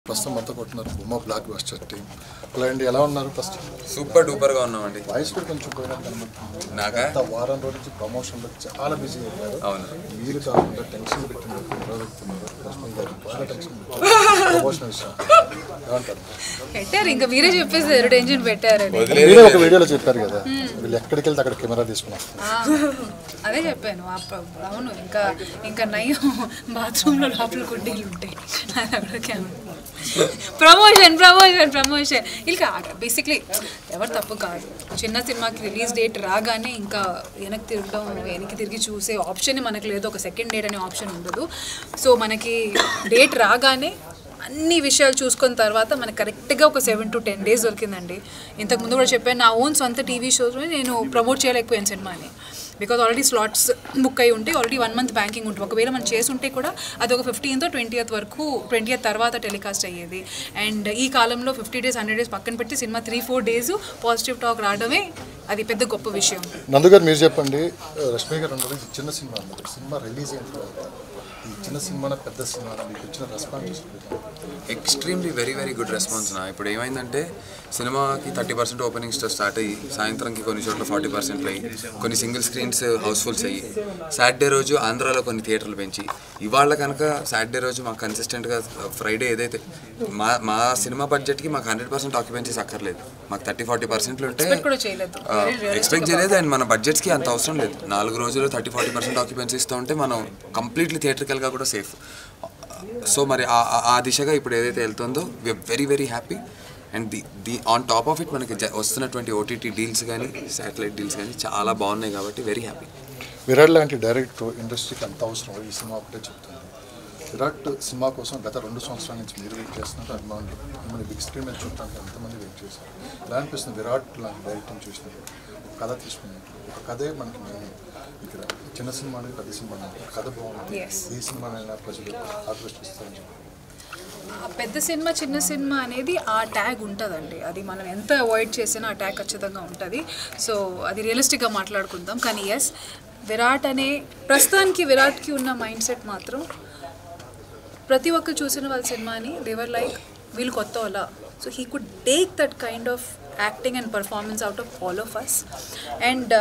ప్రస్తుతం మొత్తం కొట్టున్నారు బొమ్మ బ్లాక్ బస్టర్ టీం అలా అండి ఎలా ఉన్నారు ఫస్ట్ సూపర్ డూపర్ గా ఉన్నామండి వాయిస్ కూడా కొంచెం పోయినట్టు కనబడుతుంది నాకా గత వారం రోజు నుంచి ప్రమోషన్లో చాలా బిజీ అయ్యారు అవును మీరు కాకుండా టెన్షన్ పెట్టినారు నిలబెడుతున్నారు రష్మి గారు బాగా టెన్షన్ ప్రమోషన్ విషయం ఏమంటారు పెట్టారు ఇంకా మీరే చెప్పేసారు టెన్షన్ పెట్టారని మీరే ఒక వీడియోలో చెప్పారు కదా వీళ్ళు ఎక్కడికి వెళ్తే అక్కడ కెమెరా తీసుకుని వస్తారు ఆ, అదే చెప్పాను ఆ ప్ర- అవును ఇంకా ఇంకా నయ్యం బాత్రూంలో లోపల కుండీలు ఉంటాయి అక్కడ ప్రమోషన్ ప్రమోషన్ ప్రమోషన్ ఇంకా బేసిక్లీ ఎవరు తప్పు కాదు చిన్న సినిమాకి రిలీజ్ డేట్ రాగానే ఇంకా వెనక్కి తిరగడం వెనక్కి తిరిగి చూసే ఆప్షన్ మనకు లేదు ఒక సెకండ్ డేట్ అనే ఆప్షన్ ఉండదు సో మనకి డేట్ రాగానే అన్ని విషయాలు చూసుకున్న తర్వాత మనకు కరెక్ట్గా ఒక సెవెన్ టు టెన్ డేస్ దొరికిందండి ఇంతకు ముందు కూడా చెప్పాను నా ఓన్ సొంత టీవీ షోస్లో నేను ప్రమోట్ చేయలేకపోయాను సినిమాని బికాజ్ ఆల్రెడీ స్లాట్స్ బుక్ అయి ఉంటే ఆల్రెడీ వన్ మంత్ బ్యాంకింగ్ ఉంటుంది ఒకవేళ మనం చేసుంటే కూడా అది ఒక ఫిఫ్టీన్త్ ట్వంటీయత్ వరకు ట్వంటీయత్ తర్వాత టెలికాస్ట్ అయ్యేది అండ్ ఈ కాలంలో ఫిఫ్టీ డేస్ హండ్రెడ్ డేస్ పక్కన పెట్టి cinema three four days positive talk రావడమే అది పెద్ద గొప్ప విషయం నందు గారు మీరు చెప్పండి రష్మి గారు అన్నారు ఇది చిన్న సినిమా అన్నారు సినిమా రిలీజ్ అయిన తర్వాత ఈ చిన్న సినిమా పెద్ద సినిమా మీకు వచ్చిన response extremely very very good response నా ఇప్పుడు ఏమైందంటే సినిమాకి థర్టీ పర్సెంట్ ఓపెనింగ్స్తో స్టార్ట్ అయ్యి సాయంత్రంకి కొన్ని చోట్ల ఫార్టీ పర్సెంట్ అయ్యి కొన్ని సింగిల్ స్క్రీన్స్ హౌస్ఫుల్స్ అయ్యి సాటర్డే రోజు ఆంధ్రాలో కొన్ని థియేటర్లు పెంచి ఇవాళ కనుక సాటర్డే రోజు మాకు కన్సిస్టెంట్గా ఫ్రైడే ఏదైతే మా మా సినిమా బడ్జెట్కి మాకు హండ్రెడ్ పర్సెంట్ ఆక్యుపెన్సీస్ అక్కర్లేదు మాకు థర్టీ ఫార్టీ పర్సెంట్లు ఉంటే Expect కూడా చేయలేదు. Very realistic ఎక్స్పెక్ట్ చేయలేదు అండ్ మన బడ్జెట్స్కి అంత అవసరం లేదు నాలుగు రోజులు థర్టీ ఫార్టీ పర్సెంట్ ఆక్యుపెన్సీస్తో ఉంటే మనం కంప్లీట్లీ థియేటర్కల్గా కూడా సేఫ్ సో మరి ఆ- ఆ- ఆ దిశగా ఇప్పుడు ఏదైతే వెళ్తుందో we very very happy and the the on top of it మనకి జ- వస్తున్నటువంటి ఓటీటీ డీల్స్ కానీ శాటిలైట్ డీల్స్ కానీ చాలా బాగున్నాయి కాబట్టి వెరీ హ్యాపీ విరాట్ లాంటి డైరెక్టర్ ఇండస్ట్రీకి అంత అవసరం ఈ సినిమా ఒకటే చెప్తుంది విరాట్ సినిమా కోసం గత రెండు సంవత్సరాల నుంచి మీరు వెయిట్ చేస్తున్నారు అభిమానులు మిమ్మల్ని బిగ్ స్క్రీన్ మీద చూడటానికి ఎంతమంది వెయిట్ చేశారు ఎలా అనిపిస్తుంది విరాట్ లాంటి డైరెక్టర్ చూసినప్పుడు ఒక కథ తీసుకున్నప్పుడు ఒక కథే మనకి మెయిన్ ఇక్కడ చిన్న సినిమాలు పెద్ద సినిమాలు ఒక కథ బాగుంది Yes. ఈ సినిమానైనా ప్రజలు ఆకర్షిస్తారని చెప్పి ఆ పెద్ద సినిమా చిన్న సినిమా అనేది ఆ ట్యాగ్ ఉంటుందండి అది మనం ఎంత అవాయిడ్ చేసినా ఆ ట్యాగ్ ఖచ్చితంగా ఉంటుంది సో అది రియలిస్టిక్గా మాట్లాడుకుందాం కానీ ఎస్ విరాట్ అనే ప్రస్తుతానికి విరాట్కి ఉన్న మైండ్ సెట్ మాత్రం ప్రతి ఒక్కరు చూసిన వాళ్ళ సినిమాని దేవర్ లైక్ వీళ్ళు కొత్త వాళ్ళ so he could take that kind of acting and performance out of all of us and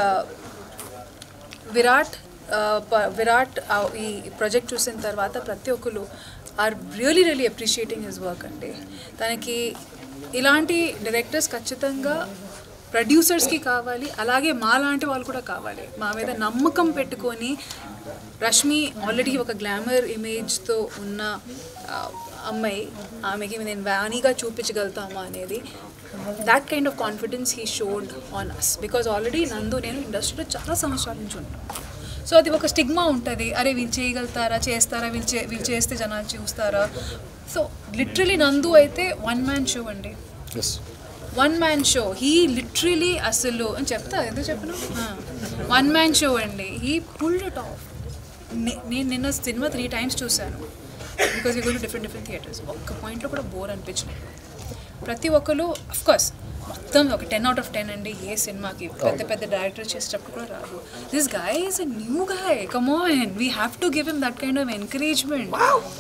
Virat ఆ, ప- విరాట్ ఆ, ఈ ప్రాజెక్ట్ చూసిన తర్వాత ప్రతి ఒక్కరు are really really appreciating his work అండి తనకి ఇలాంటి డైరెక్టర్స్ ఖచ్చితంగా ప్రొడ్యూసర్స్కి కావాలి అలాగే మా లాంటి వాళ్ళు కూడా కావాలి మా మీద నమ్మకం పెట్టుకొని రష్మి ఆల్రెడీ ఒక గ్లామర్ ఇమేజ్తో ఉన్న ఆ, అమ్మాయి ఆమెకి నేను వాణిగా చూపించగలుగుతామా అనేది that kind of confidence he showed on us because already Nandu నేను ఇండస్ట్రీలో చాలా సంవత్సరాల నుంచి ఉన్నాను సో అది ఒక స్టిగ్మా ఉంటుంది అరే వీళ్ళు చేయగలుగుతారా చేస్తారా వీళ్ళు చే వీళ్ళు చేస్తే జనాలు చూస్తారా సో లిటరలీ నందు అయితే వన్ మ్యాన్ షో అండి yes one man show he literally అసలు అని చెప్తా ఎందుకు చెప్పను వన్ మ్యాన్ షో అండి హీ పుల్డ్ ఇట్ ఆఫ్ నేను నిన్న సినిమా త్రీ టైమ్స్ చూశాను because you go different different theatres ఒక్క పాయింట్లో కూడా బోర్ అనిపించలేదు ప్రతి ఒక్కరు కోర్స్ మొత్తం ఒక టెన్ అవుట్ ఆఫ్ టెన్ అండి ఏ సినిమాకి పెద్ద పెద్ద డైరెక్టర్ చేసేటప్పుడు కూడా రాదు this guy is a new guy come on we have to give him that kind of encouragement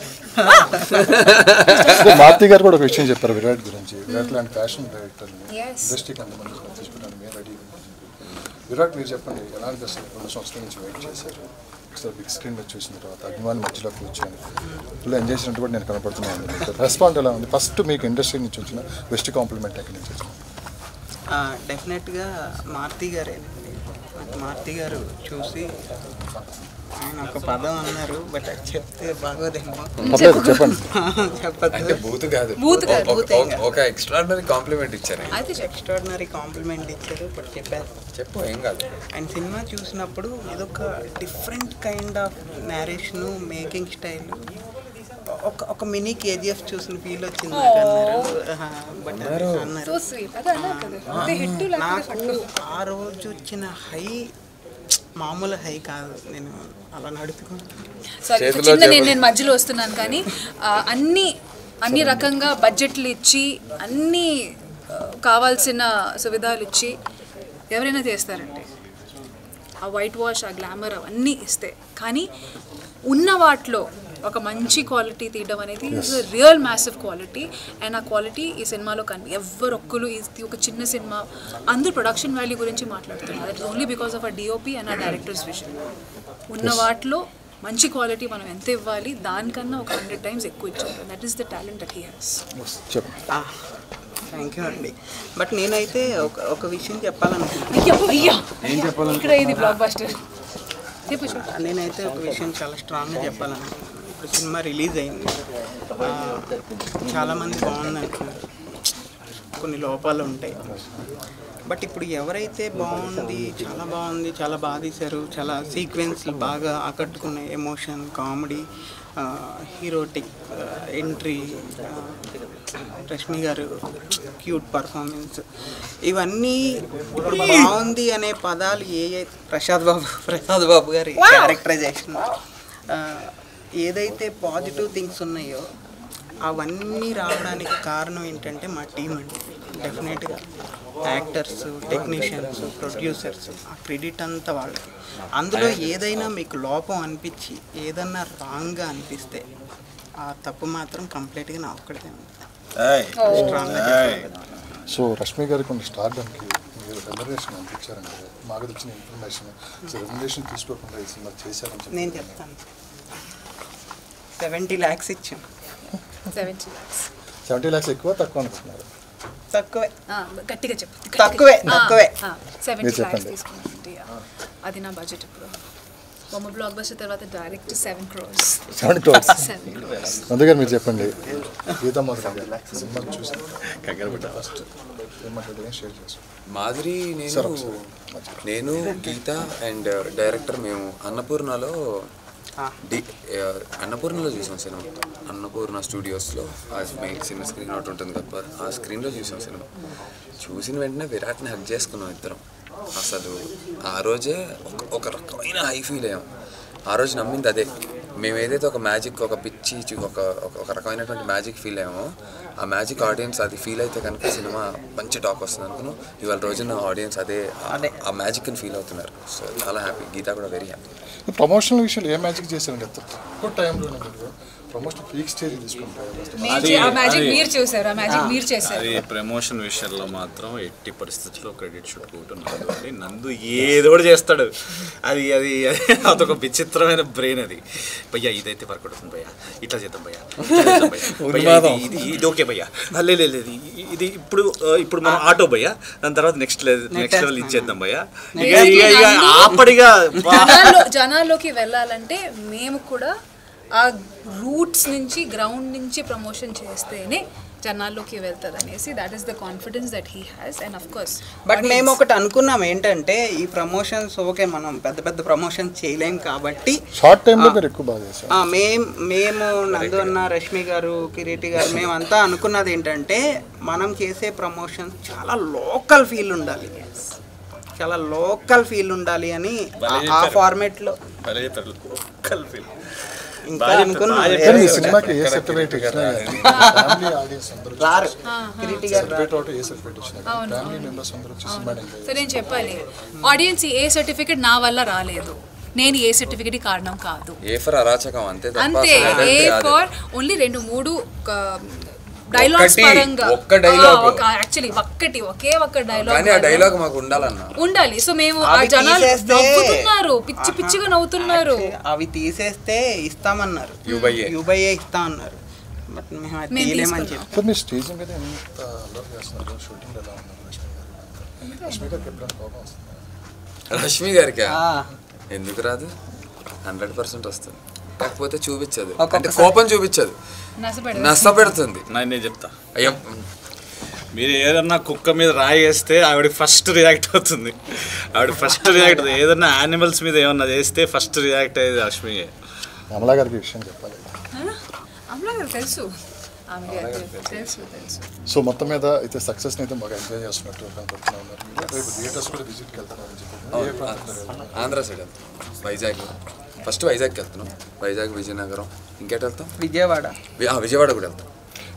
అదే మారుతి గారు కూడా ఒక విషయం చెప్పారు విరాట్ గురించి విరాట్ లాంటి ఫ్యాషన్ డైరెక్టర్ Yes. ఇండస్ట్రీకి అంతమంది తీసుకుంటాను మేము రెడీ విరాట్ మీరు చెప్పండి ఎలా అనిపిస్తుంది రెండు సంవత్సరాల నుంచి వెయిట్ చేశారు ఒకసారి బిగ్ స్క్రీన్ మీద చూసిన తర్వాత అభిమానుల మధ్యలోకి వచ్చాను ఫుల్ ఎంజాయ్ చేసినట్టు కూడా నేను కనపడుతున్నాను మీకు రెస్పాండ్ ఎలా ఉంది ఫస్ట్ మీకు ఇండస్ట్రీ నుంచి వచ్చిన బెస్ట్ కాంప్లిమెంట్ ఎక్కడి నుంచి వచ్చింది డెఫినెట్గా మారుతి గారేనండి మారుతి గారు చూసి ఆయన ఒక పదం అన్నారు బట్ అది చెప్తే బాగోదేమో పర్లేదు చెప్పండి అంటే చెప్పద్దు బూత్ కాదు బూత్ కాదు, ఒక- బూత్ ఒక- ఒక ఎక్స్ట్రాడినరీ కాంప్లిమెంట్ ఇచ్చారు ఆయన. అయితే చెప్పు ఎక్స్ట్రాడినరీ కాంప్లిమెంట్ ఇచ్చారు బట్ చెప్పారు చెప్పు ఏం కాదు ఆయన సినిమా చూసినప్పుడు ఇదొక different kind of narration making style ఒక ఒక మినీ కేజీఎఫ్ చూసిన ఫీల్ వచ్చింది నాకు అన్నారు బట్ అన్నారు సో స్వీట్ అదే అన్నారు కదా అదే హిట్ లేకపోతే నాకు ఆ రోజు వచ్చిన హై మామూలు హై కాదు నేను అలా నడుపుకుంటాను సారీ చేతిలో చిన్న నేను చేపలు. నేను మధ్యలో వస్తున్నాను కానీ ఆ, అన్ని అన్ని రకంగా బడ్జెట్లు ఇచ్చి అన్ని ఆ, కావాల్సిన సువిధాలు ఇచ్చి ఎవరైనా చేస్తారండి ఆ వైట్ వాష్ ఆ గ్లామర్ అవన్నీ ఇస్తే కానీ ఉన్న వాటిలో ఒక మంచి క్వాలిటీ తీయడం అనేది is real massive quality and ఆ క్వాలిటీ ఈ సినిమాలో కానీ ఎవరు ఒక్కరు ఇది ఒక చిన్న సినిమా అందరూ ప్రొడక్షన్ వాల్యూ గురించి మాట్లాడుతున్నారు that only because of a DOP and ఆ డైరెక్టర్స్ విజన్ ఉన్న వాటిలో మంచి క్వాలిటీ మనం ఎంత ఇవ్వాలి దానికన్నా ఒక హండ్రెడ్ టైమ్స్ ఎక్కువ ఇచ్చారు that is the talent that he has చెప్పు థ్యాంక్ యూ అండి బట్ నేనైతే ఒక ఒక విషయం చెప్పాలనుకుంటున్నాను అయ్యో అయ్యా ఇక్కడ ఇది బ్లాక్ బస్టర్ చెప్పు చెప్పు నేనైతే ఒక విషయం చాలా స్ట్రాంగ్గా చెప్పాలనుకుంటున్నాను ఇప్పుడు సినిమా రిలీజ్ అయింది ఆ, చాలామంది బాగుంది అంటున్నారు కొన్ని లోపాలు ఉంటాయి బట్ ఇప్పుడు ఎవరైతే బాగుంది చాలా బాగుంది చాలా బాగా తీశారు చాలా సీక్వెన్స్లు బాగా ఆకట్టుకున్నాయి emotion comedy heroic entry Rashmi garu cute performance ఇవన్నీ ఇప్పుడు బాగుంది అనే పదాలు ఏ ఏ- ప్రసాద్ బాబు ప్రసాద్ బాబు గారి క్యారెక్టరైజేషన్ ఏదైతే పాజిటివ్ థింగ్స్ ఉన్నాయో అవన్నీ రావడానికి కారణం ఏంటంటే మా టీం అండి డెఫినెట్గా యాక్టర్స్ టెక్నీషియన్స్ ప్రొడ్యూసర్స్ ఆ క్రెడిట్ అంతా వాళ్ళకి అందులో ఏదైనా మీకు లోపం అనిపించి ఏదన్నా రాంగ్గా అనిపిస్తే ఆ తప్పు మాత్రం కంప్లీట్గా నా ఒక్కడిదే ఉంది స్ట్రాంగ్గా చెప్పాలి సో రష్మి గారికి కొన్ని స్టార్డమ్కి మీరు రెమ్యునరేషన్ ఎంత ఇచ్చారండి మాకు వచ్చిన ఇన్ఫర్మేషన్ సో రెమ్యునరేషన్ తీసుకోకుండా ఈ సినిమా చేశారని చెప్పి నేను చెప్తాను సెవెంటీ ల్యాక్స్ ఇచ్చాం సెవెంటీ ల్యాక్స్ సెవెంటీ ల్యాక్స్ ఎక్కువ తక్కువ అనుకుంటున్నారు తక్కువే గట్టిగా చెప్పు తక్కువే, తక్కువే. సెవెంటీ మీరు ల్యాక్స్ చెప్పండి. తీసుకున్నానండి అది నా బడ్జెట్ ఇప్పుడు బొమ్మ బ్లాక్ బస్టర్ తర్వాత direct seven crores seventy crores seven crores అందుకని మీరు చెప్పండి గీతా మాధురి గారు సినిమా చూసి ఫస్ట్ ఏమంటారు ఏం షేర్ చేస్తాం మాధురి సార్ నేను ఒకసారి మర్చిపోయాను. నేను గీత అండ్ డైరెక్టర్ మేము అన్నపూర్ణలో ఆ. డి ఆ, అన్నపూర్ణలో చూసాం సినిమా అన్నపూర్ణ స్టూడియోస్లో ఆ మెయిన్ సినిమా స్క్రీన్ ఒకటి ఉంటుంది తప్ప ఆ స్క్రీన్లో చూసాం సినిమా చూసిన వెంటనే విరాట్ని హక్ చేసుకున్నాం ఇద్దరం అసలు ఆ రోజే ఒక ఒక రకమైన హై ఫీల్ అయ్యాం ఆ రోజు నమ్మింది అదే మేము ఏదైతే ఒక మ్యాజిక్ ఒక పిచ్చి చూ- ఒక ఒక- ఒక రకమైనటువంటి మ్యాజిక్ ఫీల్ అయ్యామో ఆ మ్యాజిక్ ఆడియన్స్ అది ఫీల్ అయితే కనుక సినిమా మంచి టాక్ వస్తుంది అనుకున్నాం ఇవాళ రోజున ఆడియన్స్ అదే ఆ- అదే. ఆ మ్యాజిక్ని ఫీల్ అవుతున్నారు సో చాలా హ్యాపీ గీత కూడా వెరీ హ్యాపీ ప్రమోషనల్ విషయాలు ఏ మ్యాజిక్ చేశారండి ఎంత తక్కువ టైంలో మీరు ప్రమోషన్ పీక్ స్టేజ్ తీసుకుంటారు ఆ మ్యాజిక్ మీరు చూసారు ఆ మ్యాజిక్ మీరు చేశారు అది ప్రమోషన్ విషయంలో మాత్రం ఎట్టి పరిస్థితుల్లో క్రెడిట్ షూట్ నందు అండి నందు ఏదో ఒకటి చేస్తాడు అది అది అది అదొక విచిత్రమైన బ్రెయిన్ అది భయ్యా ఇదైతే వర్క్ అవుతుంది భయ్యా ఇట్లా చేద్దాం భయ్యా ఇట్లా చేద్దాం భయ్యా. భయ్యా ఇది- ఇది ఇది ఓకే భయ్యా ఆ, లే లే, లేదు ఇది- ఇది ఇప్పుడు ఆ, ఇప్పుడు మనం ఆటో భయ్యా దాని తర్వాత నెక్స్ట్ నెక్స్ట్ లెవెల్ ఇచ్చేద్దాం భయ్యా ఇక ఇక ఇక ఆపడిగా వా- జనాల్లో జనాల్లోకి వెళ్ళాలంటే మేము కూడా ఆ రూట్స్ నుంచి గ్రౌండ్ నుంచి ప్రమోషన్ చేస్తేనే జనాల్లోకి వెళ్తుంది అనేసి that is the confidence that he has and of course but మేము ఒకటి అనుకున్నాం ఏంటంటే ఈ ప్రమోషన్స్ ఓకే మనం పెద్ద పెద్ద ప్రమోషన్ చేయలేం కాబట్టి షార్ట్ టైంలో మీరు ఎక్కువ బాగా చేశారు ఆ, మేం మేము నందు అన్న రష్మి గారు కిరీటి గారు మేమంతా అనుకున్నది ఏంటంటే మనం చేసే ప్రమోషన్ చాలా లోకల్ ఫీల్ ఉండాలి చాలా లోకల్ ఫీల్ ఉండాలి అని ఆ- ఆ ఫార్మేట్లో భలే చెప్పారు. ఒక్కలు feel. ఇంకా బాగా అనుకున్నాం బాగా కానీ ఈ సినిమాకి ఏ సర్టిఫికేట్ ఇచ్చినా ఫ్యామిలీ ఆడియన్స్ అందరూ రారు కిరీటి గారు సర్టిఫికేట్ ఒకటి ఏ సర్టిఫికేట్ ఇచ్చినా ఫ్యామిలీ మెంబర్స్ అందరూ వచ్చి సినిమాని ఎంజాయ్ సో నేను చెప్పాలి ఆడియన్స్ ఏ సర్టిఫికెట్ నా వల్ల రాలేదు నేను ఏ సర్టిఫికెట్ కారణం కాదు ఏ ఫర్ అరాచకం అంతే తప్ప అంతే అసలు ఏ ఏంటంటే అది- ఫర్ ఓన్లీ రెండు మూడు డైలాగ్స్ ఒక్కటి, పరంగా ఒక్క dialogue. యాక్చువల్లీ ఒక్కటి ఒకే ఒక్క డైలాగ్ కానీ ఆ డైలాగ్ మాకు ఉండాలన్నా ఉండాలి సో మేము ఆ అవి జనాలు తీసేస్తే- నవ్వుతున్నారు పిచ్చి పిచ్చిగా నవ్వుతున్నారు అవి తీసేస్తే ఇస్తామన్నారు యూబయ్యే. యూబయ్యే ఇస్తా అన్నారు బట్ మేము అది మేము తీయలేమని తీసుకున్నాం. చెప్పి సార్ మీరు స్టేజ్ మీద ఎంత అల్లరి చేస్తున్నారు షూటింగ్ ఎలా ఉన్నారు రష్మి గారు రష్మి గారికి ఎప్పుడైనా కోపం వస్తుందా రష్మి గారికి ఆ, ఎందుకు రాదు హండ్రెడ్ పర్సెంట్ వస్తుంది కాకపోతే చూపించదు ఒక్కొక్కసారి- అంటే కోపం చూపించదు నష్టపడదు నష్ట పెడుతుంది నా- నేను చెప్తా అయ్యో మీరు ఏదన్నా కుక్క మీద రాయి వేస్తే ఆవిడ ఫస్ట్ రియాక్ట్ అవుతుంది ఆవిడ ఫస్ట్ రియాక్ట్ అవుతుంది ఏదన్నా యానిమల్స్ మీద ఏమన్నా చేస్తే ఫస్ట్ రియాక్ట్ అయ్యేది రష్మి అమలా గారికి ఈ విషయం చెప్పాలి అమలా గారు తెలుసు ఆమె గారికి తెలుసు తెలుసు సో మొత్తం మీద అయితే సక్సెస్ అయితే బాగా ఎంజాయ్ చేస్తున్నట్టు కనపడుతున్నా ఉన్నారు రేపు థియేటర్స్ కూడా విజిట్కి వెళ్తున్నారని చెప్పి ఏ ప్రాంతంలో వెళ్తున్నారు? ఆంధ్ర సైడ్ వెళ్తాం వైజాగ్ ఫస్ట్ వైజాగ్కి వెళ్తున్నాం వైజాగ్ విజయనగరం ఇంకేట వెళ్తాం విజయవాడ వి- ఆ, విజయవాడ కూడా వెళ్తాం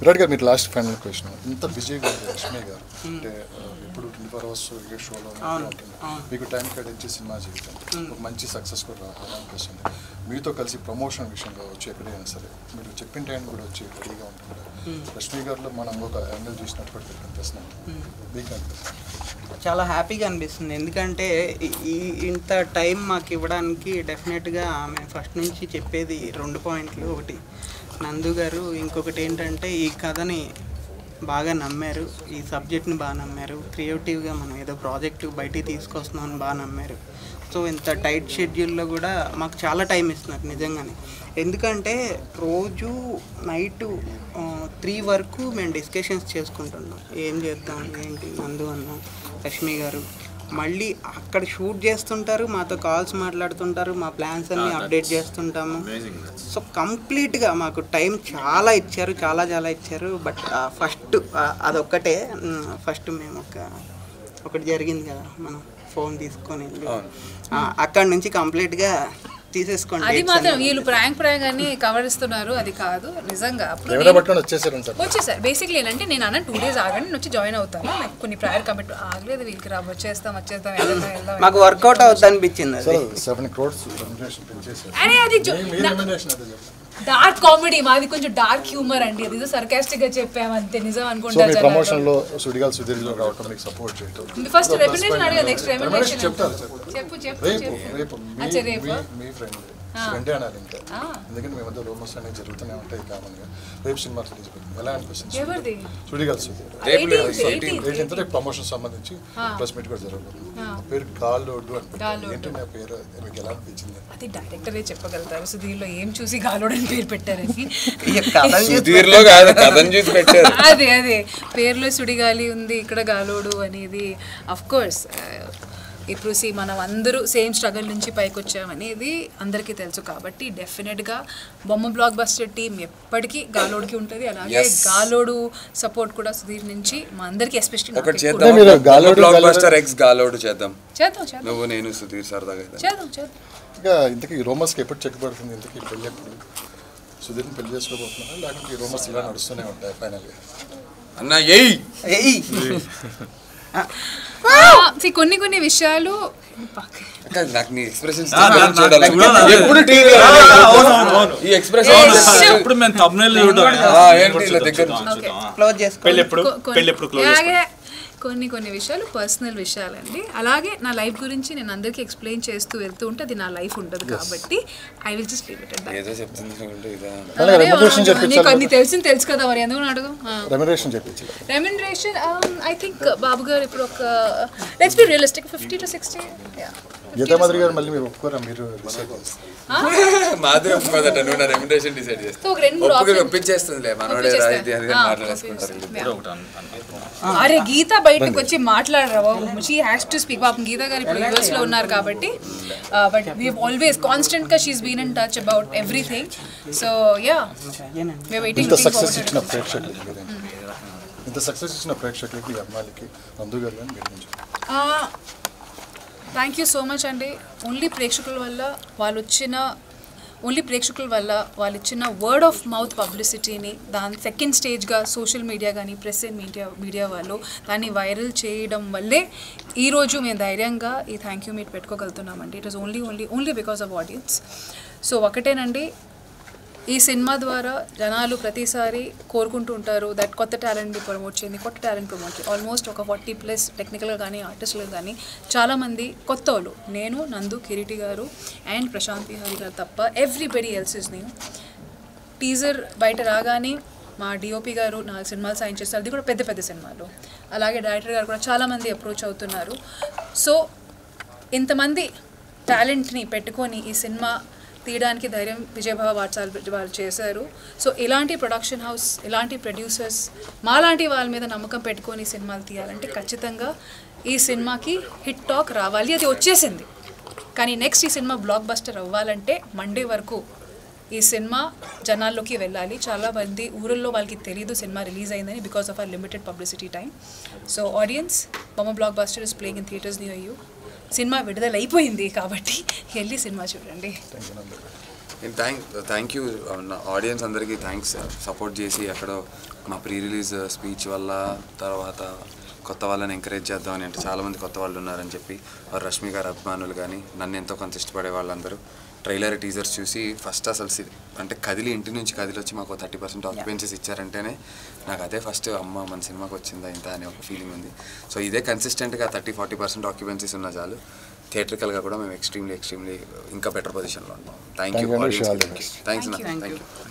విరాట్ గారు మీరు లాస్ట్ ఫైనల్ క్వశ్చన్ ఇంత బిజీగా ఉంది లక్ష్మి గారు అంటే ఆ, ఎప్పుడు ట్వంటీ ఫోర్ అవర్స్ ఏ షోలో ఉంటుంది మీకు టైం కేటాయించి సినిమా జీవితం ఒక మంచి సక్సెస్ కూడా రావడానికి వస్తుంది మీతో కలిసి ప్రమోషన్ విషయం కావచ్చు ఎక్కడైనా సరే మీరు చెప్పిన టైం కూడా వచ్చి రెడీగా ఉంటుంది లక్ష్మి గారిలో మనం ఒక యాంగిల్ చూసినట్టు కూడా మీకు అనిపిస్తున్నాం మీకు అనిపిస్తుంది చాలా హ్యాపీగా అనిపిస్తుంది ఎందుకంటే ఈ- ఈ ఇంత టైం మాకు ఇవ్వడానికి డెఫినెట్గా మేము ఫస్ట్ నుంచి చెప్పేది రెండు పాయింట్లు ఒకటి నందు గారు ఇంకొకటి ఏంటంటే ఈ కథని బాగా నమ్మారు ఈ సబ్జెక్ట్ని బాగా నమ్మారు క్రియేటివ్గా మనం ఏదో ప్రాజెక్ట్ బయటికి తీసుకొస్తున్నామని బాగా నమ్మారు సో ఇంత టైట్ షెడ్యూల్లో కూడా మాకు చాలా టైం ఇస్తున్నారు నిజంగానే ఎందుకంటే రోజు నైట్ త్రీ వరకు మేము డిస్కషన్స్ చేసుకుంటున్నాం ఏం చేద్దాం ఏంటి నందు అన్నాం లక్ష్మి గారు మళ్ళీ అక్కడ షూట్ చేస్తుంటారు మాతో కాల్స్ మాట్లాడుతుంటారు మా ప్లాన్స్ అన్ని అప్డేట్ చేస్తుంటాము సో కంప్లీట్గా మాకు టైం చాలా ఇచ్చారు చాలా చాలా ఇచ్చారు బట్ ఫస్ట్ అదొక్కటే ఫస్ట్ మేము ఒక ఒకటి జరిగింది కదా మనం ఫోన్ తీసుకొని వెళ్ళి ఆ, అక్కడ నుంచి కంప్లీట్గా తీసేసుకోండి అది dates మాత్రం అన్ని. వీళ్ళు ప్రాంక్ ప్రాంక్ అని కవర్ ఇస్తున్నారు అది కాదు నిజంగా అప్పుడు ఎవరైనా నేను- పట్టుకొని వచ్చేసారంటారు వచ్చేసారు బేసిక్లీ ఏంటంటే నేను అన్న టూ డేస్ ఆగండి నేను వచ్చి జాయిన్ అవుతాను నాకు కొన్ని ప్రయర్ కమిట్ ఆగలేదు వీళ్ళకి రా వచ్చేస్తాం వచ్చేస్తాం వెళ్దాం వెళ్దాం మాకు వర్కౌట్ అవుతుంది అనిపించింది అది సార్ సెవెన్ క్రోడ్స్ రెమ్యునరేషన్ పెంచేసారు అరే అది మీ- మీ రెమ్యునరేషన్ అదే చెప్పండి డార్క్ కామెడీ మాది కొంచెం డార్క్ హ్యూమర్ అండి అది సర్కాస్టిక్ గా చెప్పాము అంతే నిజం సో మీ అనుకుంటారు ప్రమోషన్ లో సుడిగాల్ సుధీర్లో రావటం మీకు సపోర్ట్ చేయటం ఫస్ట్ రెమ్యునరేషన్ అడిగా నెక్స్ట్ రెమ్యునరేషన్ చెప్తారు చెప్తారు చెప్పు చెప్పు రేపు చెప్పు రేపు మీ అచ్చా, రేపు? మీ- మీ ఫ్రెండ్ ఫ్రెండే అనాలి ఇంకా ఎందుకంటే మీ మధ్య రూమర్స్ అనేవి జరుగుతూనే ఉంటాయి కామన్ గా రేపు సినిమా రిలీజ్ అవుతుంది ఎలా అనిపిస్తుంది ఎవరిది సుడిగాల్ సుధీర్ రేపు లేదు, 18th, 18th. ఏంటంటే రేపు ప్రమోషన్ సంబంధించి ప్రెస్ మీట్ కూడా జరగబోతుంది ఆ పేరు గాలోడు అని పెట్టారు. ఏంటి నా పేరు మీకు ఎలా అనిపించింది అది డైరెక్టరే చెప్పగలుగుతారు సుధీర్లో ఏం చూసి గాలోడు అని పేరు పెట్టారని ఇక కథలు చెప్పి సుధీర్లో కాదు కథను చూసి పెట్టారు అదే అదే పేరులో సుడిగాలి ఉంది ఇక్కడ గాలోడు అనేది అఫ్ కోర్స్ ఇప్పుడు సి మనం అందరూ సేమ్ స్ట్రగల్ నుంచి పైకి వచ్చామనేది అందరికీ తెలుసు కాబట్టి డెఫినెట్గా బొమ్మ బ్లాక్ బస్టర్ టీం ఎప్పటికీ గాలోడికి ఉంటుంది అలాగే Yes. గాలోడు సపోర్ట్ కూడా సుధీర్ నుంచి మా అందరికీ ఎస్పెషల్లీ ఒకటి అంటే చేద్దాం మీరు గాలోడు- బ్లాక్ గాలోడు- బస్టర్ ఎక్స్ గాలోడు చేద్దాం చేద్దాం చేద్దాం నువ్వు నేను సుధీర్ సరదాగా అయితే. చేద్దాం చేద్దాం ఇంకా ఇంతకీ ఈ రూమర్స్కి ఎప్పుడు చెక్ పడుతుంది ఇంతకీ ఈ పెళ్ళి ఎప్పుడు సుధీర్ని పెళ్లి చేసుకోబోతున్నా లేకపోతే ఈ రూమర్స్ ఇలా నడుస్తూనే ఉంటాయి ఫైనల్గా అన్న ఎయ్ ఏయ్ See, కొన్ని కొన్ని విషయాలు అక్క, నాకు నీ ఎక్స్ప్రెషన్స్ నా- నా- నా- చూడాలి చూడాలి. ఎప్పుడు టీవీ ఈ ఎక్స్ప్రెషన్ ఇప్పుడు మేము తమ్ముళ్ళు చూడడం ఏంటి ఇలా దగ్గర నుంచి? ఓకే క్లోజ్ చేసుకో పెళ్ళి ఎప్పుడు కొ- కొన్ని- పెళ్ళి ఎప్పుడు క్లోజ్ అలాగే కొన్ని కొన్ని విషయాలు పర్సనల్ విషయాలండి అలాగే నా లైఫ్ గురించి నేను అందరికీ ఎక్స్ప్లెయిన్ చేస్తూ వెళ్తూ ఉంటే అది నా లైఫ్ ఉంటుంది కాబట్టి I will just leave it ఏదో చెప్తుంది చూడండి ఇదా అలాగే రెమ్యునరేషన్ చెప్పించాలి కొన్ని తెలిసింది తెలుసు కదా మరి ఎందుకు అడుగు రెమ్యునరేషన్ చెప్పించాలి remuneration I think Babu garu ఇప్పుడు ఒక let's be realistic fifty to sixty Geetha Madhuri garu మళ్ళీ మీరు ఒప్పుకోరా మీరు డిసైడ్ చేస్తారు మాదిరి ఒప్పుకోదట నువ్వు నా రెమ్యునరేషన్ డిసైడ్ చేస్తా సో ఒక రెండు మూడు ఒప్పుకొని options- ఒప్పించేస్తుందిలే మనోడే రా ఇది అది అని ఆ, మాట్లాడేసుకుంటారు ఒప్పిస్తాం. ఒకటి అన్- అన్- అరే గీత బయటకు వచ్చి మాట్లాడరా షీ హ్యాస్ టు స్పీక్ పాపం గీత గారు ఇప్పుడు యూఎస్ లో ఉన్నారు కాబట్టి బట్ వీ ఆల్వేస్ కాన్స్టెంట్ గా she's been in touch about everything so yeah we waiting ఇంత సక్సెస్ ఇచ్చిన ప్రేక్షకులకి మీరేంటి? ఇంత సక్సెస్ ఇచ్చిన ప్రేక్షకులకి ఈ అమ్మాయిలకి నందు గారు కానీ మీరు కొంచెం థ్యాంక్ యూ సో మచ్ అండి ఓన్లీ ప్రేక్షకుల వల్ల వాళ్ళు వచ్చిన ఓన్లీ ప్రేక్షకుల వల్ల వాళ్ళు ఇచ్చిన వర్డ్ ఆఫ్ మౌత్ పబ్లిసిటీని దాని సెకండ్ స్టేజ్గా సోషల్ మీడియా కానీ ప్రెస్ మీడియా మీడియా వాళ్ళు దాన్ని వైరల్ చేయడం వల్లే ఈరోజు మేము ధైర్యంగా ఈ థ్యాంక్ యూ మీట్ పెట్టుకోగలుగుతున్నామండి it is only only only because of audience so ఒకటేనండి ఈ సినిమా ద్వారా జనాలు ప్రతిసారి కోరుకుంటూ ఉంటారు దట్ కొత్త టాలెంట్ని ప్రమోట్ చేయండి కొత్త టాలెంట్ ప్రమోట్ చేయండి ఆల్మోస్ట్ ఒక ఫార్టీ ప్లస్ టెక్నికల్గా కానీ ఆర్టిస్టులు కానీ చాలామంది కొత్త వాళ్ళు నేను నందు కిరీటి గారు అండ్ ప్రశాంత్ విహారీ గారు తప్ప everybody else is name teaser బయట రాగానే మా డిఓపి గారు నాలుగు సినిమాలు సైన్ చేస్తారు అది కూడా పెద్ద పెద్ద సినిమాలు అలాగే డైరెక్టర్ గారు కూడా చాలామంది అప్రోచ్ అవుతున్నారు సో ఇంతమంది టాలెంట్ని పెట్టుకొని ఈ సినిమా తీయడానికి ధైర్యం విజయభావ వాట్సాల్ వాళ్ళు చేశారు సో ఇలాంటి ప్రొడక్షన్ హౌస్ ఇలాంటి ప్రొడ్యూసర్స్ మాలాంటి వాళ్ళ మీద నమ్మకం పెట్టుకొని ఈ సినిమాలు తీయాలంటే ఖచ్చితంగా ఈ సినిమాకి హిట్ టాక్ రావాలి అది వచ్చేసింది కానీ నెక్స్ట్ ఈ సినిమా బ్లాక్ బస్టర్ అవ్వాలంటే మండే వరకు ఈ సినిమా జనాల్లోకి వెళ్ళాలి చాలా మంది ఊళ్ళల్లో వాళ్ళకి తెలియదు సినిమా రిలీజ్ అయిందని because of our limited publicity time so audience Bomma blockbuster is playing in theatres near you cinema విడుదల అయిపోయింది కాబట్టి వెళ్ళి సినిమా చూడండి thank you Nandu garu thank thank you audience అందరికీ థ్యాంక్స్ సపోర్ట్ చేసి ఎక్కడో మా ప్రీ రిలీజ్ స్పీచ్ వల్ల తర్వాత కొత్త వాళ్ళని ఎంకరేజ్ చేద్దామని అంటే చాలామంది కొత్త వాళ్ళు ఉన్నారని చెప్పి వారు రష్మి గారు అభిమానులు కానీ నన్ను ఎంతో కొంత ఇష్టపడే వాళ్ళందరూ ట్రైలర్ టీజర్స్ చూసి ఫస్ట్ అసలు సి- అంటే కదిలి ఇంటి నుంచి కదిలి వచ్చి మాకు థర్టీ పర్సెంట్ ఆక్యుపెన్సీస్ ఇచ్చారంటేనే నాకు అదే ఫస్ట్ అమ్మ మన సినిమాకి వచ్చిందా ఇంత అనే ఒక ఫీలింగ్ ఉంది సో ఇదే కన్సిస్టెంట్గా థర్టీ ఫార్టీ పర్సెంట్ ఆక్యుపెన్సీస్ ఉన్న చాలు థియేట్రికల్గా కూడా మేము ఎక్స్ట్రీమ్లీ ఎక్స్ట్రీమ్లీ ఇంకా బెటర్ పొజిషన్లో ఉన్నాం thank you Thank you, and wish you all the audience best. Thanks Thank you. Thank you